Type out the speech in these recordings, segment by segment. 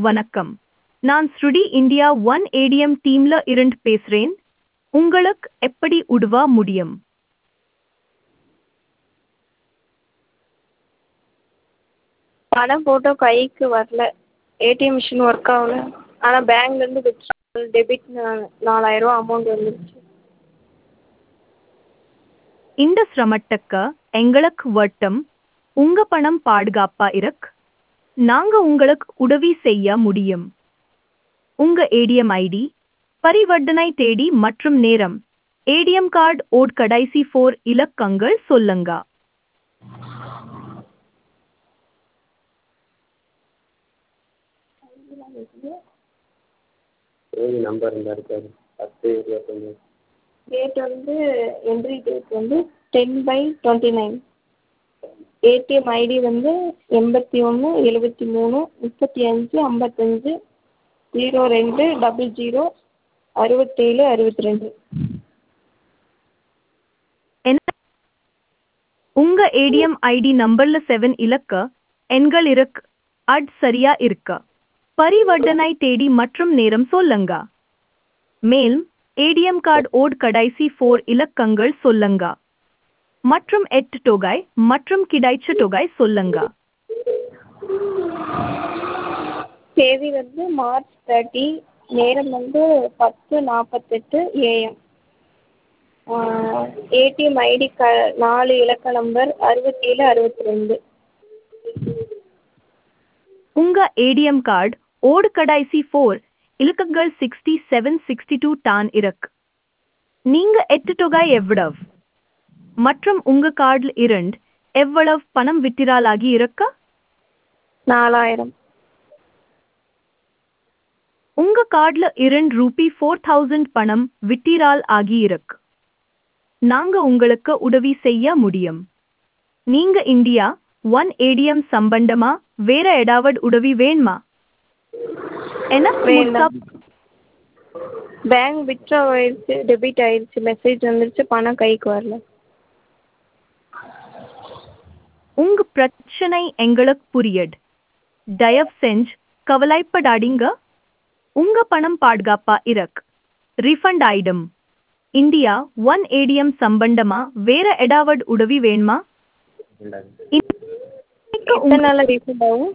வணக்கம் நான் ஸ்ருடி இந்தியா ஒன் ஏடிஎம் டீம்ல இருந்து பேசுறேன் உங்களுக்கு எப்படி உதவ முடியும் பணம் போட்டோம் கைக்கு வரல ஏடிஎம் மிஷின் ஒர்க் ஆகல ஆனால் பேங்க்லேருந்து வித்ட்ராவல் டெபிட் நாலாயிரரூவா அமௌண்ட் வந்துருச்சு இந்த சிரமத்துக்கு எங்களுக்கு வட்டம் உங்க பணம் பாதுகாப்பா இருக்கு நாங்க உங்களுக்கு உதவி செய்ய முடியும் உங்க ஏடிஎம் ஐடி பரிவர்த்தனை தேதி மற்றும் நேரம் ஏடிஎம் கார்டு ஓட் கடைசி ஃபோர் இலக்கங்கள் சொல்லுங்க ஏழு நம்பர் இருந்தால் இருக்காது பத்து இருபத்தஞ்சி டேட் வந்து என்ட்ரி டேட் வந்து ten by twenty nine ATM ID வந்து எண்பத்தி ஒன்று எழுபத்தி மூணு முப்பத்தி அஞ்சு ஐம்பத்தஞ்சு ஜீரோ ரெண்டு டபுள் ஜீரோ அறுபத்தேழு அறுபத்தி ரெண்டு என்ன உங்க ஏடிஎம் ஐடி நம்பர்ல செவன் இலக்க எண்கள் இருக்கு அட் சரியா இருக்க பரிவர்த்தனை தேதி மற்றும் நேரம் சொல்லுங்க மேலும் ஏடிஎம் கார்டு ஓட் கடைசி ஃபோர் இலக்கங்கள் சொல்லுங்க மற்றும் எட்டு தொகை மற்றும் கிடைச்ச தொகை சொல்லுங்க தேதி வந்து மார்ச் தேர்ட்டி நேரம் வந்து பத்து நாற்பத்தெட்டு ஏஎம் ஏடிஎம் ஐடி க நாலு இலக்க நம்பர் அறுபத்தேழு அறுபத்தி ரெண்டு உங்க ஏடிஎம் கார்டு ஓடு கடைசி ஃபோர் இலக்கங்கள் சிக்ஸ்டி செவன் சிக்ஸ்டி டூ டான் இருக்கு நீங்க எட்டு தொகை எவ்வளவு மற்றும் உங்க கார்டில் இருந்து எவ்வளவு பணம் வித்திரால் ஆகி இருக்க நாலாயிரம் உங்க கார்டில் இருந்து ரூபி ஃபோர் தௌசண்ட் பணம் வித்திரால் ஆகி இருக்கு நாங்க உங்களுக்கு உதவி செய்ய முடியும் நீங்க இந்தியா ஒன் ஏடிஎம் சம்பந்தமா வேற ஏதாவது உதவி வேணுமா என்ன வேண்டாம். பேங்க் வித்ட்ரா ஆயிடுச்சு டெபிட் ஆயிடுச்சு மெசேஜ் வந்துருச்சு பணம் கைக்கு வரல உங்க பிரச்சனை எங்களுக்கு புரியுது தயவு செஞ்சு கவலைப்படாதீங்க உங்க பணம் பாதுகாப்பா இருக்கு ரீஃபண்ட் ஆயிடும் இந்தியா ஒன் ஏடிஎம் சம்பந்தமா வேற ஏதாவது உதவி வேணுமா ரெண்டாவது இன்னைக்கு எத்தனை நாளில் ரீஃபண்ட் ஆகும்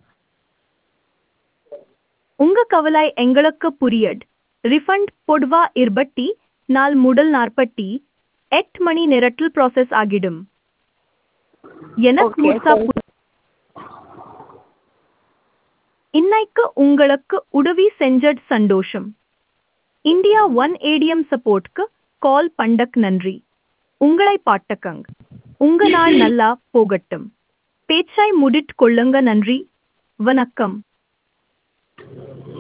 உங்க கவலை எங்களுக்கு புரியுது ரிஃபண்ட் பொதுவா இருபத்தி நாள் முதல் நாற்பத்தி எட்டு மணி நேரத்தில் ப்ராசஸ் ஆகிடும் எனக்கு Okay, முழுசா thank பு- இன்னைக்கு உங்களுக்கு உதவி செஞ்சது சந்தோஷம் இந்தியா ஒன் ஏடிஎம் சப்போர்ட்க்கு கால் பண்டக் நன்றி உங்களை பாட்டக்கங்க உங்க நாள் நல்லா போகட்டும் பேச்சாய் முடிட் கொள்ளுங்க நன்றி வணக்கம்